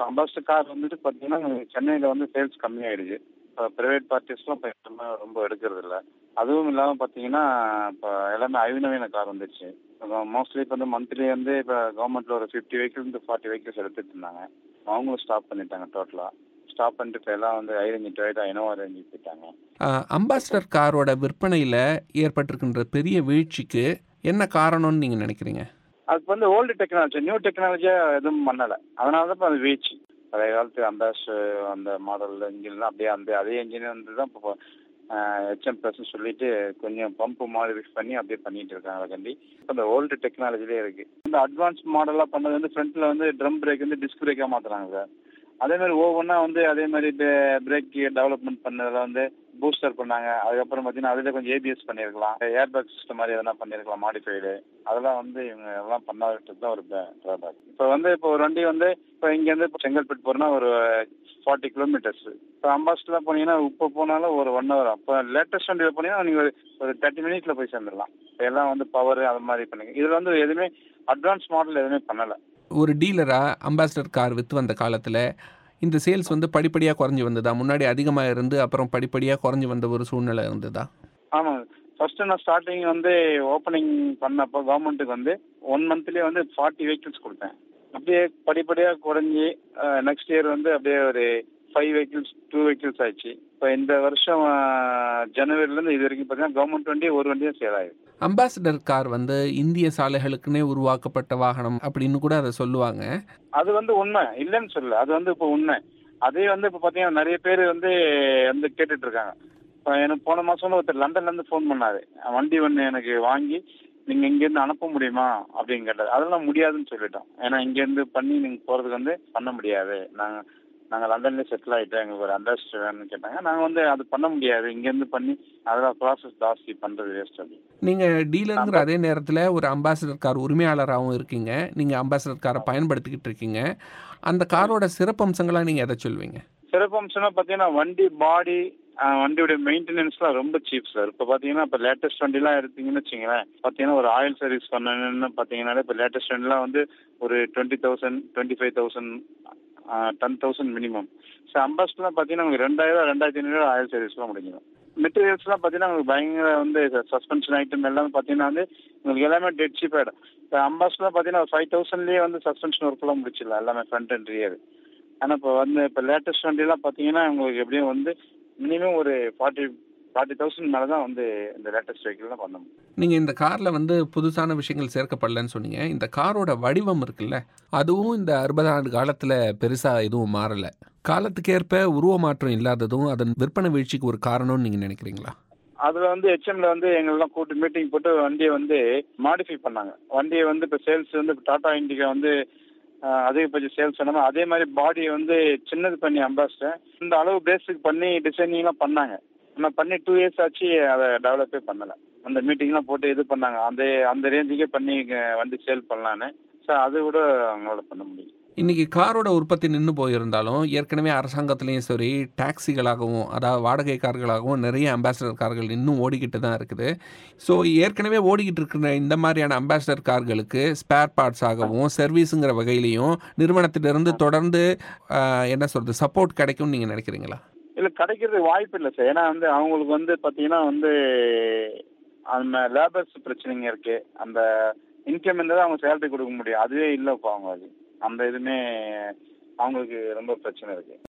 Ambassador car வந்துட்டு பார்த்தீங்கன்னா சென்னையில் வந்து சேல்ஸ் கம்மியாயிடுச்சு இப்போ ப்ரைவேட் பார்ட்டிஸ்லாம் இப்போ எல்லாமே ரொம்ப எடுக்கிறது இல்லை அதுவும் இல்லாமல் பார்த்தீங்கன்னா இப்போ எல்லாமே ஐநவீன கார் வந்துருச்சு மோஸ்ட்லி இப்போ வந்து மந்த்லி வந்து இப்போ கவர்மெண்ட்டில் ஒரு ஃபிஃப்டி வெஹிக்கிள்ஸ் ஃபார்ட்டி வெஹிக்கிள்ஸ் எடுத்துட்டு இருந்தாங்க அவங்களும் ஸ்டாப் பண்ணிட்டாங்க டோட்டலாக ஸ்டாப் பண்ணிட்டு இப்போ எல்லாம் வந்து ஐரஞ்சி டொயேட்டா இனோவா ரேஞ்சு போயிட்டாங்க அம்பாஸ்டர் காரோட விற்பனையில் ஏற்பட்டிருக்கின்ற பெரிய வீழ்ச்சிக்கு என்ன காரணம்னு நீங்கள் நினைக்கிறீங்க அதுக்கு வந்து ஓல்டு டெக்னாலஜி நியூ டெக்னாலஜியாக எதுவும் பண்ணலை அதனால தான் இப்போ அது வீச்சு பழைய காலத்து அம்பாஸ் அந்த மாடல் இன்ஜின்லாம் அப்படியே அந்த அதே இன்ஜின் வந்து தான் இப்போ ஹெச்எம் ப்ளஸ் சொல்லிட்டு கொஞ்சம் பம்பு மாடிஃபை பண்ணி அப்படியே பண்ணிட்டு இருக்காங்க கண்டி இப்போ அந்த ஓல்டு டெக்னாலஜிலே இருக்கு இந்த அட்வான்ஸ் மாடலாக பண்ணது வந்து ஃப்ரண்ட்ல வந்து ட்ரம் பிரேக் வந்து டிஸ்க் பிரேக்காக மாத்துறாங்க சார் அதே மாதிரி ஒவ்வொன்றா வந்து அதே மாதிரி பிரேக் டெவலப்மெண்ட் பண்ணதில் வந்து பூஸ்டர் பண்ணாங்க அதுக்கப்புறம் பார்த்தீங்கன்னா அதில் கொஞ்சம் ஏபிஎஸ் பண்ணியிருக்கலாம் ஏர் பேக் சிஸ்டம் மாதிரி எதனா பண்ணியிருக்கலாம் மாடிஃபைடு அதெல்லாம் வந்து இவங்க எல்லாம் பண்ணாதது தான் ஒரு ட்ராபேக் இப்போ வந்து இப்போ ஒரு வண்டி வந்து இப்போ இங்கேருந்து இப்போ செங்கல்பட்டு போகிறோன்னா ஒரு ஃபார்ட்டி கிலோமீட்டர்ஸ் இப்போ அம்பாஸ்டர்லாம் போனீங்கன்னா இப்போ போனாலும் ஒரு ஒன் ஹவர் அப்போ லேட்டஸ்ட் வண்டியில் போனீங்கன்னா நீங்கள் ஒரு தேர்ட்டி மினிட்ஸில் போய் சேர்ந்துடலாம் இப்போ எல்லாம் வந்து பவர் அது மாதிரி பண்ணுங்க இதில் வந்து எதுவுமே அட்வான்ஸ் மாடல் எதுவுமே பண்ணலை ஒரு டீலராக அம்பாஸ்டர் கார் விற்று வந்த காலத்தில் இந்த சேல்ஸ் வந்து படிப்படியாக குறைஞ்சி வந்ததா முன்னாடி அதிகமாக இருந்து அப்புறம் படிப்படியாக குறைஞ்சி வந்த ஒரு சூழ்நிலை இருந்ததா ஆமாங்க ஃபர்ஸ்ட் நான் ஸ்டார்டிங் வந்து ஓப்பனிங் பண்ணப்போ கவர்மெண்ட்டுக்கு வந்து ஒன் மந்த்லேயே வந்து ஃபார்ட்டி வெஹிக்கிள்ஸ் கொடுத்தேன் அப்படியே படிப்படியாக குறைஞ்சி நெக்ஸ்ட் இயர் வந்து அப்படியே ஒரு ஃபைவ் வெஹிக்கிள்ஸ் டூ வெஹிக்கிள்ஸ் ஆயிடுச்சு இப்போ இந்த வருஷம் ஜனவரிலேருந்து இது வரைக்கும் பார்த்தீங்கன்னா கவர்மெண்ட் வண்டி ஒரு வண்டியும் சேல் ஆயிடுது அம்பாசிடர் கார் வந்து இந்திய சாலைகளுக்குன்னே உருவாக்கப்பட்ட வாகனம் அப்படின்னு கூட அதை சொல்லுவாங்க அது வந்து உண்மை இல்லைன்னு சொல்லல அது வந்து இப்போ உண்மை அதே வந்து இப்போ பார்த்தீங்கன்னா நிறைய பேர் வந்து வந்து கேட்டுட்டு இருக்காங்க இப்போ எனக்கு போன மாதம் ஒருத்தர் லண்டன்லேருந்து ஃபோன் பண்ணாரு வண்டி ஒன்று எனக்கு வாங்கி நீங்கள் இங்கேருந்து அனுப்ப முடியுமா அப்படின்னு கேட்டார் அதெல்லாம் முடியாதுன்னு சொல்லிட்டோம் ஏன்னா இங்கேருந்து பண்ணி நீங்கள் போகிறதுக்கு வந்து பண்ண முடியாது நாங்கள் நாங்கள் லண்டன்லேயே செட்டில் ஆகிட்டோம் எங்களுக்கு ஒரு அண்டர்ஸ்ட் வேணும்னு கேட்டாங்க நாங்கள் வந்து அது பண்ண முடியாது இங்கேருந்து பண்ணி அதெல்லாம் ப்ராசஸ் ஜாஸ்தி பண்ணுறது வேஸ்ட் அப்படி நீங்கள் டீலருங்கிற அதே நேரத்தில் ஒரு அம்பாசிடர் கார் உரிமையாளராகவும் இருக்கீங்க நீங்கள் அம்பாசிடர் காரை பயன்படுத்திக்கிட்டு இருக்கீங்க அந்த காரோட சிறப்பம்சங்களாக நீங்கள் எதை சொல்வீங்க சிறப்பம்சம்னா பார்த்தீங்கன்னா வண்டி பாடி வண்டியோட மெயின்டெனன்ஸ்லாம் ரொம்ப சீப் சார் இப்போ பார்த்தீங்கன்னா இப்போ லேட்டஸ்ட் வண்டிலாம் எடுத்தீங்கன்னு வச்சுங்களேன் பார்த்தீங்கன்னா ஒரு ஆயில் சர்வீஸ் பண்ணணும்னு பார்த்தீங்கன்னாலே இப்போ லேட்டஸ்ட் வண்டிலாம் வந்து ஒரு twenty thousand twenty five thousand ten thousand minimum so அம்பாஸ்டர்லாம் பார்த்தீங்கன்னா உங்களுக்கு ரெண்டாயிரம் ரெண்டாயிரத்தி ஐநூறு ஆயில் சர்வீஸ்லாம் முடிஞ்சிடும் மெட்டீரியல்ஸ்லாம் பார்த்தீங்கன்னா உங்களுக்கு பயங்கர வந்து சஸ்பென்ஷன் ஐட்டம் எல்லாமே பார்த்தீங்கன்னா வந்து உங்களுக்கு எல்லாமே டெட் சீப் ஆகிடும் இப்போ அம்பாஸ்டர்லாம் பார்த்தீங்கன்னா ஃபைவ் தௌசண்ட்லேயே வந்து சஸ்பென்ஷன் ஒர்க்லாம் முடிச்சிடலாம் எல்லாமே ஃப்ரண்ட் அண்ட் ரியர் ஆனால் இப்போ வந்து இப்போ லேட்டஸ்ட் வண்டிலாம் பார்த்தீங்கன்னா உங்களுக்கு எப்படியும் வந்து மினிமம் ஒரு ஃபார்ட்டி ஃபார்ட்டி தௌசண்ட் மேலே தான் வந்து இந்த லேட்டஸ்ட் வெஹிக்கிள்லாம் பண்ண முடியும் நீங்கள் இந்த காரில் வந்து புதுசான விஷயங்கள் சேர்க்கப்படலன்னு சொன்னீங்க இந்த காரோட வடிவம் இருக்குல்ல அதுவும் இந்த அறுபது ஆண்டு காலத்தில் பெருசாக எதுவும் மாறலை காலத்துக்கேற்ப உருவ மாற்றம் இல்லாததும் அதன் விற்பனை வீழ்ச்சிக்கு ஒரு காரணம்னு நீங்கள் நினைக்கிறீங்களா அதுல வந்து ஹெச்எம்ல வந்து எங்களெல்லாம் கூட்டு மீட்டிங் போட்டு வண்டியை வந்து மாடிஃபை பண்ணாங்க வண்டியை வந்து இப்போ சேல்ஸ் வந்து டாடா இண்டிகா வந்து அதிகபட்ச சேல்ஸ் பண்ணாமல் அதே மாதிரி பாடியை வந்து சின்னது பண்ணி அம்பாஸ்டர் இந்த அளவு பேஸுக்கு பண்ணி டிசைனிங்லாம் பண்ணாங்க நம்ம பண்ணி டூ இயர்ஸ் ஆச்சு அதை டெவலப்பே பண்ணலை அந்த மீட்டிங்லாம் போட்டு இது பண்ணாங்க அந்த அந்த ரேஞ்சுக்கே பண்ணி வண்டி சேல் பண்ணலான்னு ஸோ அது கூட அவங்களால பண்ண முடியும் இன்றைக்கி காரோட உற்பத்தி நின்று போயிருந்தாலும் ஏற்கனவே அரசாங்கத்துலேயும் சரி டாக்ஸிகளாகவும் அதாவது வாடகை கார்களாகவும் நிறைய அம்பாசிடர் கார்கள் இன்னும் ஓடிக்கிட்டு தான் இருக்குது ஸோ ஏற்கனவே ஓடிக்கிட்டு இருக்கிற இந்த மாதிரியான அம்பாசிடர் கார்களுக்கு ஸ்பேர் பார்ட்ஸ் ஆகவும் சர்வீஸுங்கிற வகையிலையும் நிறுவனத்திலிருந்து தொடர்ந்து என்ன சொல்கிறது சப்போர்ட் கிடைக்கும்னு நீங்கள் நினைக்கிறீங்களா இல்லை கிடைக்கிறது வாய்ப்பு இல்லை சார் ஏன்னா வந்து அவங்களுக்கு வந்து பார்த்தீங்கன்னா வந்து அந்த லேபர்ஸ் பிரச்சனைங்க இருக்கு அந்த இன்கம் இருந்தால் அவங்க சேலரி கொடுக்க முடியும் அதுவே இல்லை இப்போ அவங்க அது அந்த இதுவுமே அவங்களுக்கு ரொம்ப பிரச்சனை இருக்கு